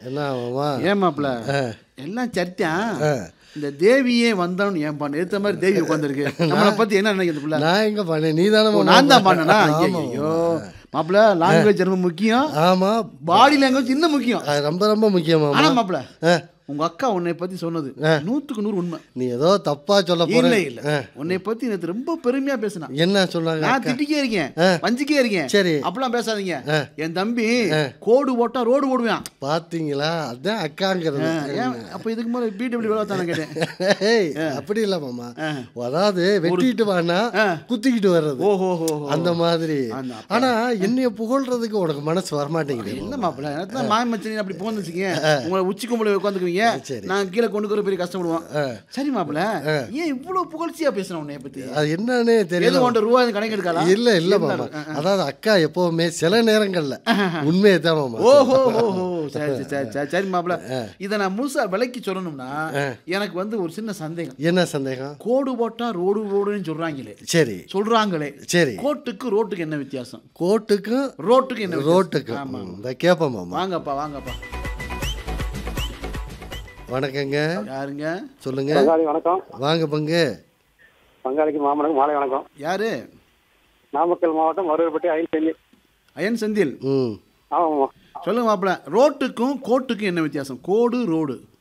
என்ன மாமா ஏன் மாப்பிள எல்லாம் சர்த்தியான் இந்த தேவியே வந்தான்னு ஏன் பண்ண எடுத்த மாதிரி தேவி உட்காந்துருக்கு நம்மளை பத்தி என்ன நினைக்கிறது புள்ள நான் எங்க பண்ணேன் நீ தானே ஓ, நான் தான் பண்ணனா ஐயோ மாப்பிள லாங்குவேஜ் ரொம்ப முக்கியம் ஆமா பாடி லாங்குவேஜ் இன்னும் முக்கியம் அது ரொம்ப ரொம்ப முக்கியம் மாமா ஆனா மாப்பிள ஆ. உங்க அக்கா உன்னை பத்தி சொன்னது நூத்துக்கு நூறு உண்மை நீ ஏதோ தப்பா சொல்ல போற இல்ல இல்ல உன்னை பத்தி நேத்து ரொம்ப பெருமையா பேசினா என்ன சொன்னாங்க நான் திட்டிக்கே இருக்கேன் வஞ்சிக்கே இருக்கேன் சரி. அப்பெல்லாம் பேசாதீங்க என் தம்பி கோடு போட்டா ரோடு போடுவான் பாத்தீங்களா அதான் அக்காங்கிறது ஏன் அப்ப இதுக்கு மேல பிடபிள்யூ வேலை தானே கேட்டேன் ஏய், அப்படி இல்ல மாமா அதாவது வெட்டிட்டு வானா குத்திக்கிட்டு வர்றது ஓஹோ ஹோ அந்த மாதிரி அந்த ஆனா என்னைய புகழ்றதுக்கு உனக்கு மனசு வரமாட்டேங்குது என்ன மாப்பிள்ள எனக்கு தான் மாய மச்சனி அப்படி போன்னு வச்சுக்கீங்க உங்களை உச்சி கும்பல உட்காந்துக்குவீங்க நான் கீழே கொண்டு போய் பெரிய கஷ்டப்படுவோம் சரி மாப்பிள்ள ஏன் இவ்வளவு புகழ்ச்சியா பேசுறேன் உன்னை பத்தி அது என்னன்னே எது தெரியல உன்ட்ட ரூபாய் கணக்கு எடுக்காளா இல்ல இல்ல மாமா அதாவது அக்கா எப்பவுமே சில நேரங்கள்ல உண்மையை தான் மாமா ஓஹோ ஓஹோ சரி சரி, சரி சரி சரி மாப்பிள்ள இதை நான் முழுசா விலைக்கு சொல்லணும்னா எனக்கு வந்து ஒரு சின்ன சந்தேகம் என்ன சந்தேகம் கோடு போட்டா ரோடு ரோடுன்னு சொல்றாங்களே சரி சொல்றாங்களே சரி கோட்டுக்கு ரோட்டுக்கு என்ன வித்தியாசம் கோட்டுக்கும் ரோட்டுக்கு என்ன வித்தியாசம்? ரோட்டுக்கும் ஆமா ம், இந்த கேப்ப மாமா வாங்கப்பா வாங்கப்பா வணக்கங்க யாருங்க சொல்லுங்க பங்காளி வணக்கம் வாங்க பங்கு பங்காளிக்கு மாமனுக்கு மாலை வணக்கம் யாரு நாமக்கல் மாவட்டம் மருவப்பட்டி ஐந்து செஞ்சு அயன் செந்தில் ம் ஆமாம் சொல்லுங்க மாப்பிள்ள ரோட்டுக்கும் கோட்டுக்கும் என்ன வித்தியாசம் கோடு ரோடு